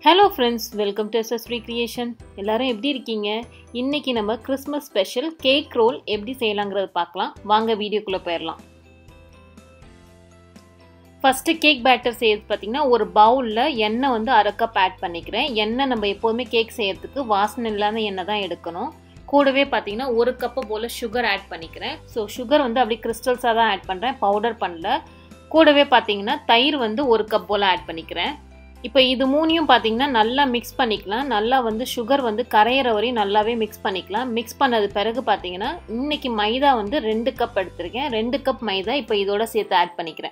hello friends welcome to SS creation எல்லாரும் எப்படி இருக்கீங்க இன்னைக்கு நம்ம கிறிஸ்மஸ் ஸ்பெஷல் கேக் ரோல் எப்படி செய்யலாங்கிறத பார்க்கலாம் வாங்க வீடியோக்குள்ளே போயிடலாம் ஃபஸ்ட்டு கேக் பேட்டர் செய்யறது பார்த்தீங்கன்னா ஒரு பவுலில் எண்ணெய் வந்து அரை கப் ஆட் பண்ணிக்கிறேன் எண்ணெய் நம்ம எப்போதுமே கேக் செய்யறதுக்கு வாசனை இல்லாத எண்ணெய் தான் எடுக்கணும் கூடவே பார்த்தீங்கன்னா ஒரு கப்பு போல் சுகர் ஆட் பண்ணிக்கிறேன் ஸோ சுகர் வந்து அப்படியே கிறிஸ்டல்ஸாக தான் ஆட் பண்ணுறேன் பவுடர் பண்ணல கூடவே பார்த்தீங்கன்னா தயிர் வந்து ஒரு கப் போல் ஆட் பண்ணிக்கிறேன் இப்போ இது மூணையும் பார்த்தீங்கன்னா நல்லா மிக்ஸ் பண்ணிக்கலாம் நல்லா வந்து சுகர் வந்து கரையிற வரையும் நல்லாவே மிக்ஸ் பண்ணிக்கலாம் மிக்ஸ் பண்ணது பிறகு பார்த்தீங்கன்னா இன்னைக்கு மைதா வந்து ரெண்டு கப் எடுத்திருக்கேன் ரெண்டு கப் மைதா இப்போ இதோட சேர்த்து ஆட் பண்ணிக்கிறேன்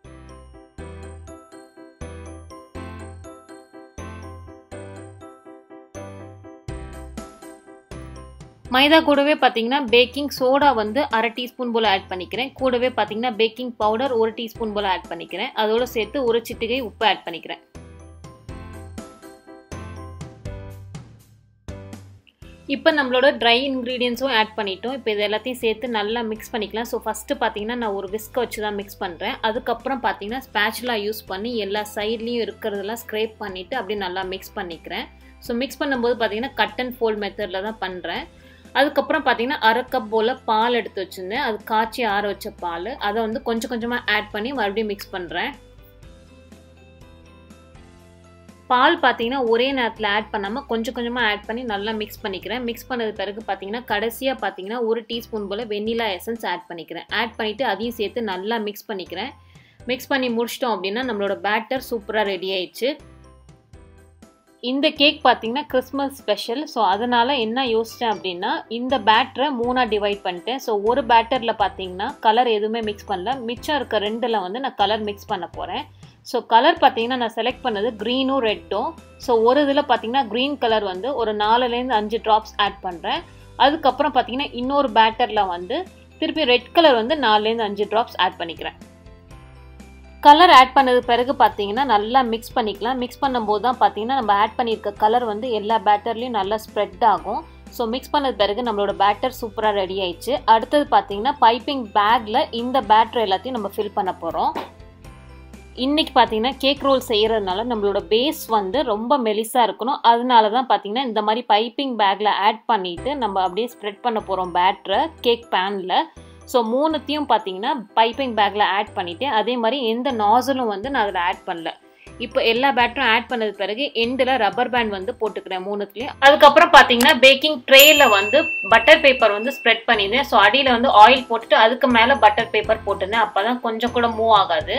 மைதா கூடவே பார்த்தீங்கன்னா பேக்கிங் சோடா வந்து அரை டீஸ்பூன் போல் ஆட் பண்ணிக்கிறேன் கூடவே பார்த்தீங்கன்னா பேக்கிங் பவுடர் ஒரு டீஸ்பூன் போல் ஆட் பண்ணிக்கிறேன் அதோட சேர்த்து ஒரு சிட்டிகை உப்பு ஆட் பண்ணிக்கிறேன் இப்போ நம்மளோட ட்ரை இன்க்ரீடியன்ஸும் ஆட் பண்ணிட்டோம் இப்போ இது எல்லாத்தையும் சேர்த்து நல்லா மிக்ஸ் பண்ணிக்கலாம் ஸோ ஃபஸ்ட்டு பார்த்தீங்கன்னா நான் ஒரு விஸ்கை வச்சு தான் மிக்ஸ் பண்ணுறேன் அதுக்கப்புறம் பார்த்தீங்கன்னா ஸ்பேச்சுலா யூஸ் பண்ணி எல்லா சைட்லேயும் இருக்கிறதெல்லாம் ஸ்க்ரேப் பண்ணிவிட்டு அப்படியே நல்லா மிக்ஸ் பண்ணிக்கிறேன் ஸோ மிக்ஸ் பண்ணும்போது பார்த்தீங்கன்னா கட் அண்ட் ஃபோல்ட் மெத்தடில் தான் பண்ணுறேன் அதுக்கப்புறம் பார்த்தீங்கன்னா அரை கப் போல் பால் எடுத்து வச்சுருந்தேன் அது காய்ச்சி ஆற வச்ச பால் அதை வந்து கொஞ்சம் கொஞ்சமாக ஆட் பண்ணி மறுபடியும் மிக்ஸ் பண்ணுறேன் பால் பார்த்தீங்கன்னா ஒரே நேரத்தில் ஆட் பண்ணாமல் கொஞ்சம் கொஞ்சமாக ஆட் பண்ணி நல்லா மிக்ஸ் பண்ணிக்கிறேன் மிக்ஸ் பண்ணது பிறகு பார்த்தீங்கன்னா கடைசியாக பார்த்தீங்கன்னா ஒரு டீஸ்பூன் போல் வெண்ணிலா எசன்ஸ் ஆட் பண்ணிக்கிறேன் ஆட் பண்ணிவிட்டு அதையும் சேர்த்து நல்லா மிக்ஸ் பண்ணிக்கிறேன் மிக்ஸ் பண்ணி முடிச்சிட்டோம் அப்படின்னா நம்மளோட பேட்டர் சூப்பராக ரெடி ஆயிடுச்சு இந்த கேக் பார்த்தீங்கன்னா கிறிஸ்மஸ் ஸ்பெஷல் ஸோ அதனால் என்ன யோசித்தேன் அப்படின்னா இந்த பேட்டரை மூணாக டிவைட் பண்ணிட்டேன் ஸோ ஒரு பேட்டரில் பார்த்தீங்கன்னா கலர் எதுவுமே மிக்ஸ் பண்ணல மிச்சம் இருக்க ரெண்டில் வந்து நான் கலர் மிக்ஸ் பண்ண போகிறேன் ஸோ கலர் பார்த்தீங்கன்னா நான் செலக்ட் பண்ணது க்ரீனும் ரெட்டும் ஸோ ஒரு இதில் பார்த்தீங்கன்னா க்ரீன் கலர் வந்து ஒரு நாலுலேருந்து அஞ்சு ட்ராப்ஸ் ஆட் பண்ணுறேன் அதுக்கப்புறம் பார்த்தீங்கன்னா இன்னொரு பேட்டரில் வந்து திருப்பி ரெட் கலர் வந்து நாலுலேருந்து அஞ்சு ட்ராப்ஸ் ஆட் பண்ணிக்கிறேன் கலர் ஆட் பண்ணது பிறகு பார்த்தீங்கன்னா நல்லா மிக்ஸ் பண்ணிக்கலாம் மிக்ஸ் பண்ணும்போது தான் பார்த்தீங்கன்னா நம்ம ஆட் பண்ணியிருக்க கலர் வந்து எல்லா பேட்டர்லேயும் நல்லா ஸ்ப்ரெட் ஆகும் ஸோ மிக்ஸ் பண்ணது பிறகு நம்மளோட பேட்டர் சூப்பராக ரெடி ஆயிடுச்சு அடுத்தது பார்த்தீங்கன்னா பைப்பிங் பேக்கில் இந்த பேட்டர் எல்லாத்தையும் நம்ம ஃபில் பண்ண போகிறோம் இன்றைக்கி பார்த்தீங்கன்னா கேக் ரோல் செய்கிறதுனால நம்மளோட பேஸ் வந்து ரொம்ப மெலிசாக இருக்கணும் அதனால தான் பார்த்தீங்கன்னா இந்த மாதிரி பைப்பிங் பேக்கில் ஆட் பண்ணிவிட்டு நம்ம அப்படியே ஸ்ப்ரெட் பண்ண போகிறோம் பேட்டரை கேக் பேனில் ஸோ மூணுத்தையும் பார்த்தீங்கன்னா பைப்பிங் பேக்கில் ஆட் பண்ணிவிட்டேன் அதே மாதிரி எந்த நாசலும் வந்து நான் அதில் ஆட் பண்ணல இப்போ எல்லா பேட்டரும் ஆட் பண்ணது பிறகு எண்டில் ரப்பர் பேண்ட் வந்து போட்டுக்கிறேன் மூணுத்துலேயும் அதுக்கப்புறம் பார்த்தீங்கன்னா பேக்கிங் ட்ரேயில் வந்து பட்டர் பேப்பர் வந்து ஸ்ப்ரெட் பண்ணியிருந்தேன் ஸோ அடியில் வந்து ஆயில் போட்டுட்டு அதுக்கு மேலே பட்டர் பேப்பர் போட்டிருந்தேன் அப்போ தான் கொஞ்சம் கூட மூவ் ஆகாது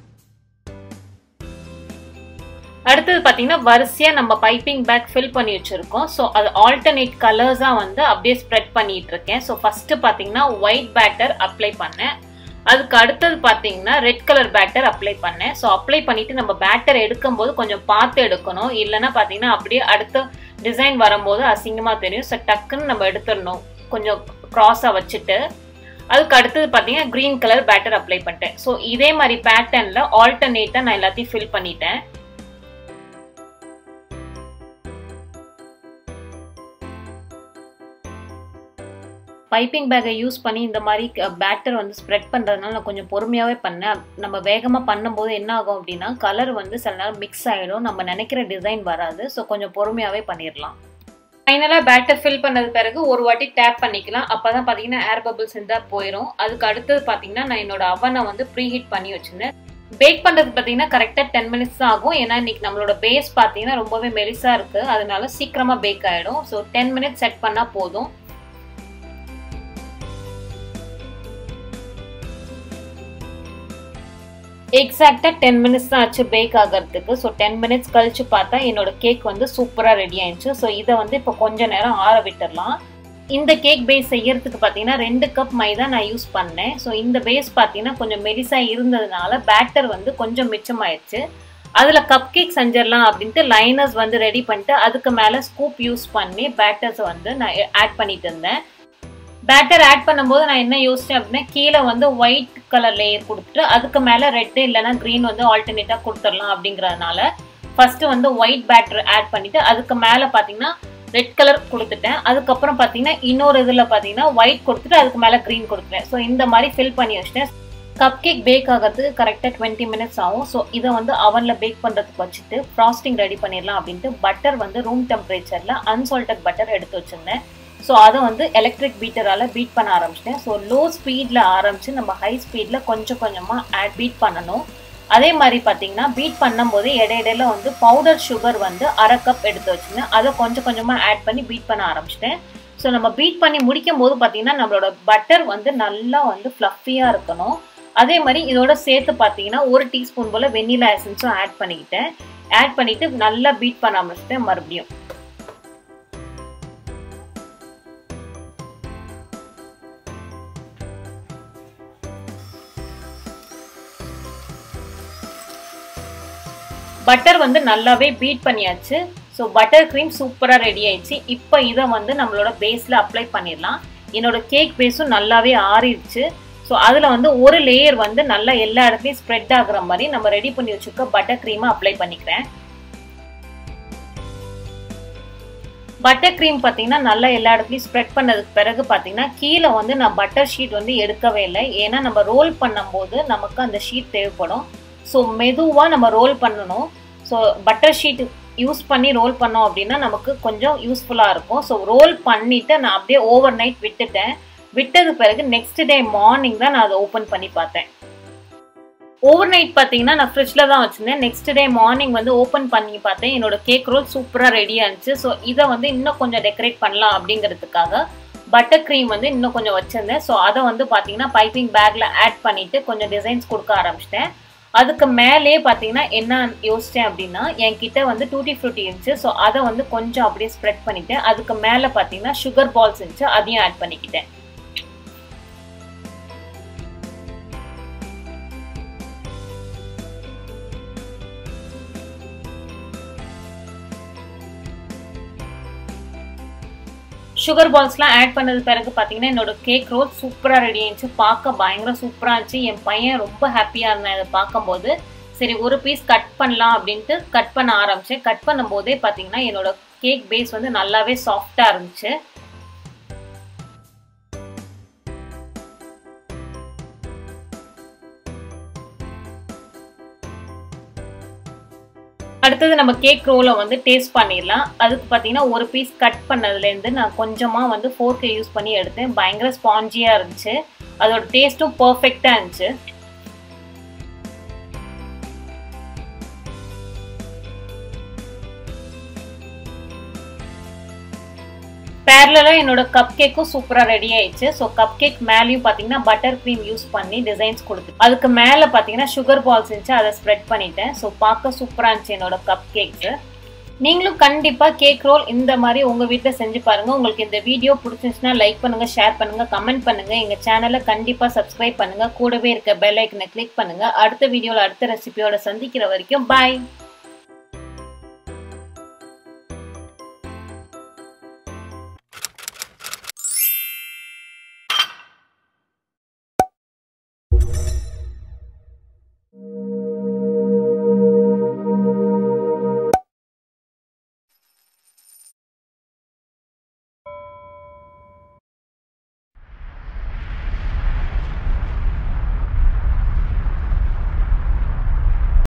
அடுத்தது பார்த்தீங்கன்னா வரிசையாக நம்ம பைப்பிங் பேக் ஃபில் பண்ணி வச்சுருக்கோம் ஸோ அது ஆல்டர்னேட் கலர்ஸாக வந்து அப்படியே ஸ்ப்ரெட் பண்ணிட்டு இருக்கேன் ஸோ ஃபஸ்ட்டு பார்த்தீங்கன்னா ஒயிட் பேட்டர் அப்ளை பண்ணேன் அதுக்கு அடுத்தது பார்த்தீங்கன்னா ரெட் கலர் பேட்டர் அப்ளை பண்ணேன் ஸோ அப்ளை பண்ணிட்டு நம்ம பேட்டர் எடுக்கும்போது கொஞ்சம் பார்த்து எடுக்கணும் இல்லைன்னா பார்த்தீங்கன்னா அப்படியே அடுத்த டிசைன் வரும்போது அசிங்கமாக தெரியும் ஸோ டக்குன்னு நம்ம எடுத்துடணும் கொஞ்சம் க்ராஸாக வச்சுட்டு அதுக்கு அடுத்தது பார்த்தீங்கன்னா க்ரீன் கலர் பேட்டர் அப்ளை பண்ணிட்டேன் ஸோ இதே மாதிரி பேட்டர்னில் ஆல்டர்னேட்டாக நான் எல்லாத்தையும் ஃபில் பண்ணிட்டேன் பைப்பிங் பேக்கை யூஸ் பண்ணி இந்த மாதிரி பேட்டர் வந்து ஸ்ப்ரெட் பண்ணுறதுனால நான் கொஞ்சம் பொறுமையாகவே பண்ணேன் நம்ம வேகமாக பண்ணும்போது என்ன ஆகும் அப்படின்னா கலர் வந்து சில நேரம் மிக்ஸ் ஆகிடும் நம்ம நினைக்கிற டிசைன் வராது ஸோ கொஞ்சம் பொறுமையாகவே பண்ணிடலாம் ஃபைனலாக பேட்டர் ஃபில் பண்ணது பிறகு ஒரு வாட்டி டேப் பண்ணிக்கலாம் அப்போ தான் பார்த்தீங்கன்னா ஏர் பபிள்ஸ் இருந்தால் போயிடும் அதுக்கு அடுத்தது பார்த்தீங்கன்னா நான் என்னோட அவனை வந்து ப்ரீ ஹீட் பண்ணி வச்சுருந்தேன் பேக் பண்ணுறது பார்த்தீங்கன்னா கரெக்டாக டென் மினிட்ஸ் தான் ஆகும் ஏன்னா இன்னைக்கு நம்மளோட பேஸ் பார்த்தீங்கன்னா ரொம்பவே மெலிசாக இருக்குது அதனால சீக்கிரமாக பேக் ஆகிடும் ஸோ டென் மினிட்ஸ் செட் பண்ணால் போதும் எக்ஸாக்டாக டென் மினிட்ஸ் தான் ஆச்சு பேக் ஆகிறதுக்கு ஸோ டென் மினிட்ஸ் கழிச்சு பார்த்தா என்னோட கேக் வந்து சூப்பராக ரெடி ஆயிடுச்சு ஸோ இதை வந்து இப்போ கொஞ்ச நேரம் ஆற விட்டுடலாம் இந்த கேக் பேஸ் செய்யறதுக்கு பார்த்தீங்கன்னா ரெண்டு கப் மைதா நான் யூஸ் பண்ணேன் ஸோ இந்த பேஸ் பார்த்தீங்கன்னா கொஞ்சம் மெலிசாக இருந்ததுனால பேட்டர் வந்து கொஞ்சம் மிச்சமாயிடுச்சு அதில் கப் கேக் செஞ்சிடலாம் அப்படின்ட்டு லைனர்ஸ் வந்து ரெடி பண்ணிட்டு அதுக்கு மேலே ஸ்கூப் யூஸ் பண்ணி பேட்டர்ஸ் வந்து நான் ஆட் பண்ணிட்டு இருந்தேன் பேட்டர் ஆட் பண்ணும்போது நான் என்ன யோசிச்சேன் அப்படின்னா கீழே வந்து ஒயிட் கலர் லேயர் கொடுத்துட்டு அதுக்கு மேலே ரெட்டு இல்லைனா க்ரீன் வந்து ஆல்டர்னேட்டாக கொடுத்துடலாம் அப்படிங்கிறதுனால ஃபஸ்ட்டு வந்து ஒயிட் பேட்டர் ஆட் பண்ணிவிட்டு அதுக்கு மேலே பார்த்தீங்கன்னா ரெட் கலர் கொடுத்துட்டேன் அதுக்கப்புறம் பார்த்தீங்கன்னா இன்னொரு இதில் பார்த்தீங்கன்னா ஒயிட் கொடுத்துட்டு அதுக்கு மேலே க்ரீன் கொடுத்துட்டேன் ஸோ இந்த மாதிரி ஃபில் பண்ணி வச்சிட்டேன் கப் கேக் பேக் ஆகிறதுக்கு கரெக்டாக டுவெண்ட்டி மினிட்ஸ் ஆகும் ஸோ இதை வந்து அவனில் பேக் பண்ணுறதுக்கு வச்சுட்டு ஃப்ராஸ்டிங் ரெடி பண்ணிடலாம் அப்படின்ட்டு பட்டர் வந்து ரூம் டெம்பரேச்சரில் அன்சால்டட் பட்டர் எடுத்து வச்சுருந்தேன் ஸோ அதை வந்து எலக்ட்ரிக் பீட்டரால் பீட் பண்ண ஆரம்பிச்சிட்டேன் ஸோ லோ ஸ்பீடில் ஆரம்பித்து நம்ம ஹை ஸ்பீடில் கொஞ்சம் கொஞ்சமாக ஆட் பீட் பண்ணணும் அதே மாதிரி பார்த்தீங்கன்னா பீட் பண்ணும்போது இடையிடையில வந்து பவுடர் சுகர் வந்து அரை கப் எடுத்து வச்சுருந்தேன் அதை கொஞ்சம் கொஞ்சமாக ஆட் பண்ணி பீட் பண்ண ஆரம்பிச்சிட்டேன் ஸோ நம்ம பீட் பண்ணி முடிக்கும் போது பார்த்தீங்கன்னா நம்மளோட பட்டர் வந்து நல்லா வந்து ஃப்ளஃபியாக இருக்கணும் அதே மாதிரி இதோட சேர்த்து பார்த்தீங்கன்னா ஒரு டீஸ்பூன் போல் வெண்ணிலா எசன்ஸும் ஆட் பண்ணிக்கிட்டேன் ஆட் பண்ணிவிட்டு நல்லா பீட் பண்ண ஆரம்பிச்சிட்டேன் மறுபடியும் பட்டர் வந்து நல்லாவே பீட் பண்ணியாச்சு ஸோ பட்டர் க்ரீம் சூப்பராக ரெடி ஆயிடுச்சு இப்போ இதை வந்து நம்மளோட பேஸில் அப்ளை பண்ணிடலாம் என்னோட கேக் பேஸும் நல்லாவே ஆறிடுச்சு ஸோ அதில் வந்து ஒரு லேயர் வந்து நல்லா எல்லா இடத்துலையும் ஸ்ப்ரெட் ஆகுற மாதிரி நம்ம ரெடி பண்ணி வச்சுருக்க பட்டர் க்ரீமை அப்ளை பண்ணிக்கிறேன் பட்டர் க்ரீம் பார்த்தீங்கன்னா நல்லா எல்லா இடத்துலையும் ஸ்ப்ரெட் பண்ணதுக்கு பிறகு பார்த்தீங்கன்னா கீழே வந்து நான் பட்டர் ஷீட் வந்து எடுக்கவே இல்லை ஏன்னா நம்ம ரோல் பண்ணும்போது நமக்கு அந்த ஷீட் தேவைப்படும் ஸோ மெதுவாக நம்ம ரோல் பண்ணணும் ஸோ பட்டர் ஷீட் யூஸ் பண்ணி ரோல் பண்ணோம் அப்படின்னா நமக்கு கொஞ்சம் யூஸ்ஃபுல்லாக இருக்கும் ஸோ ரோல் பண்ணிவிட்டு நான் அப்படியே ஓவர் நைட் விட்டுட்டேன் விட்டது பிறகு நெக்ஸ்ட் டே மார்னிங் தான் நான் அதை ஓப்பன் பண்ணி பார்த்தேன் ஓவர் நைட் பார்த்தீங்கன்னா நான் ஃப்ரிட்ஜில் தான் வச்சுருந்தேன் நெக்ஸ்ட் டே மார்னிங் வந்து ஓப்பன் பண்ணி பார்த்தேன் என்னோட கேக் ரோல் சூப்பராக ரெடி ஆனிச்சு ஸோ இதை வந்து இன்னும் கொஞ்சம் டெக்கரேட் பண்ணலாம் அப்படிங்கிறதுக்காக பட்டர் க்ரீம் வந்து இன்னும் கொஞ்சம் வச்சுருந்தேன் ஸோ அதை வந்து பார்த்தீங்கன்னா பைப்பிங் பேக்கில் ஆட் பண்ணிவிட்டு கொஞ்சம் டிசைன்ஸ் கொடுக்க ஆரம்பிச்சிட்டேன் அதுக்கு மேலே பார்த்தீங்கன்னா என்ன யோசித்தேன் அப்படின்னா என்கிட்ட வந்து டூட்டி ஃப்ரூட்டி இருந்துச்சு ஸோ அதை வந்து கொஞ்சம் அப்படியே ஸ்ப்ரெட் பண்ணிட்டேன் அதுக்கு மேலே பார்த்தீங்கன்னா சுகர் பால்ஸ் இருந்துச்சு அதையும் ஆட் பண்ணிக்கிட்டேன் சுகர் பால்ஸ்லாம் ஆட் பண்ணது பிறகு பார்த்தீங்கன்னா என்னோட கேக் ரோல் சூப்பராக ரெடி ஆயிடுச்சு பார்க்க பயங்கர சூப்பராக இருந்துச்சு என் பையன் ரொம்ப ஹாப்பியாக இருந்தான் இதை பார்க்கும்போது சரி ஒரு பீஸ் கட் பண்ணலாம் அப்படின்ட்டு கட் பண்ண ஆரம்பித்தேன் கட் பண்ணும்போதே பார்த்தீங்கன்னா என்னோட கேக் பேஸ் வந்து நல்லாவே சாஃப்டாக இருந்துச்சு அடுத்தது நம்ம கேக் ரோலை வந்து டேஸ்ட் பண்ணிடலாம் அதுக்கு பார்த்தீங்கன்னா ஒரு பீஸ் கட் பண்ணதுலேருந்து நான் கொஞ்சமாக வந்து ஃபோர்க்கை யூஸ் பண்ணி எடுத்தேன் பயங்கர ஸ்பாஞ்சியாக இருந்துச்சு அதோட டேஸ்ட்டும் பர்ஃபெக்டாக இருந்துச்சு பேரலாக என்னோட கப் கேக்கும் சூப்பராக ரெடி ஆயிடுச்சு ஸோ கப் கேக் மேலேயும் பார்த்தீங்கன்னா பட்டர் க்ரீம் யூஸ் பண்ணி டிசைன்ஸ் கொடுத்து அதுக்கு மேலே பார்த்தீங்கன்னா சுகர் பால்ஸ் இருந்துச்சு அதை ஸ்ப்ரெட் பண்ணிட்டேன் ஸோ பார்க்க சூப்பராக இருந்துச்சு என்னோட கப் கேக்ஸு நீங்களும் கண்டிப்பாக கேக் ரோல் இந்த மாதிரி உங்கள் வீட்டில் செஞ்சு பாருங்கள் உங்களுக்கு இந்த வீடியோ பிடிச்சிருந்துச்சுன்னா லைக் பண்ணுங்கள் ஷேர் பண்ணுங்கள் கமெண்ட் பண்ணுங்கள் எங்கள் சேனலை கண்டிப்பாக சப்ஸ்கிரைப் பண்ணுங்கள் கூடவே இருக்க பெல் ஐக்கனை கிளிக் பண்ணுங்கள் அடுத்த வீடியோவில் அடுத்த ரெசிபியோட சந்திக்கிற வரைக்கும் பாய்